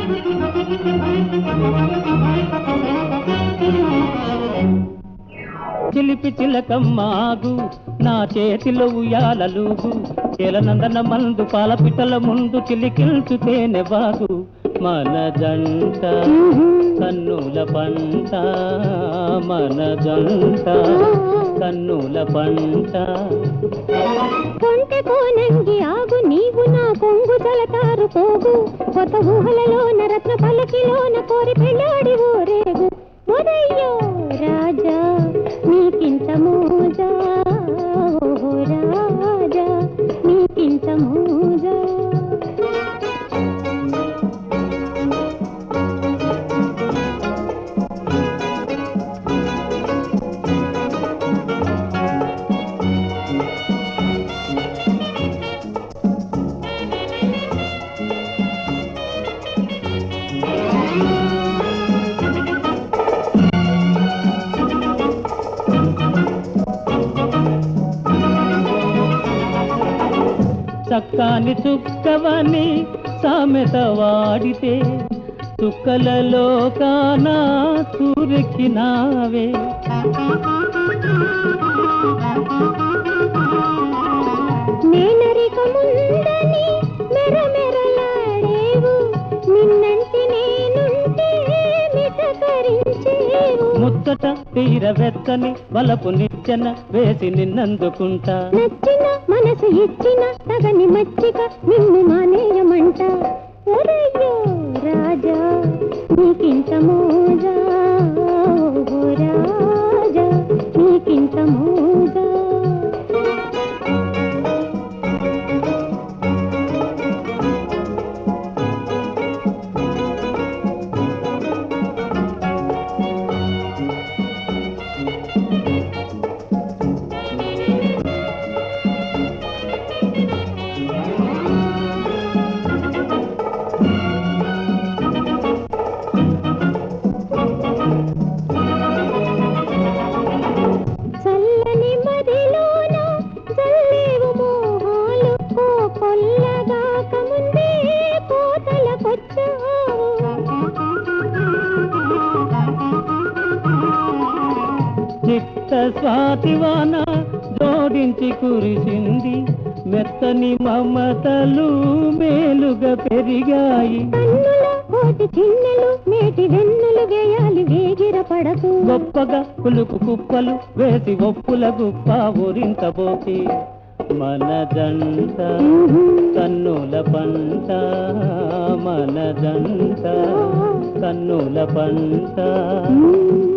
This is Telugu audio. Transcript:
చిలిపి చిలకమ్మాగు నా చేతిలో ఉయ్యాలలుగు చెలనందన మందు పాలపిట్టల ముందు చిలికిల్చు తేనెవాగు మన జంట కన్నుల పంట మన జంట కన్నుల పంట కొంటె కోనంగి ఆగు నీవు నా కొంగు జలతారు పోగు కొత్త ఊహలలోన రత్న పలకిలోన కోరి పెళ్ళాడి ఊరేగు మొదయ్యో రాజా నీకింత మోజా ఓహో రాజా నీకింత మోజా చక్కాని చుక్కవని సామెత వాడితే చుక్కలలో కానా సూరెక్కినావే మేనరిక ముందని మెరమెరలాడేవు నిన్నంటి నేనుంటే మిటకరించేవు ముచ్చట తీర వెచ్చని వలపు నిచ్చెన వేసి నిన్నందుకుంటా నచ్చిన మనసు ఇచ్చిన తగని మచ్చిక నిన్ను మానేయమంట ఒరయ్యో రాజా నీకింత మోజా ఓహో రాజా నీకింత మోజా చల్లని మదిలోన చల్లేవు మోహాలు ఓ కొల్లగాక ముందే చిత్త స్వాతివాన జోడించి కురిసింది మెత్తని మమతలు మేలుగా పెరిగాయి కన్నుల కోటి చిన్నెలు మేటి వెన్నులు వేయాలి వేగిర పడకు గొప్పగా పులుకు కుప్పలు వేసి ఒప్పుల గుప్ప ఊరింతబోకి మన జంట కన్నుల పంట మన జంట కన్నుల పంట మ్మ్.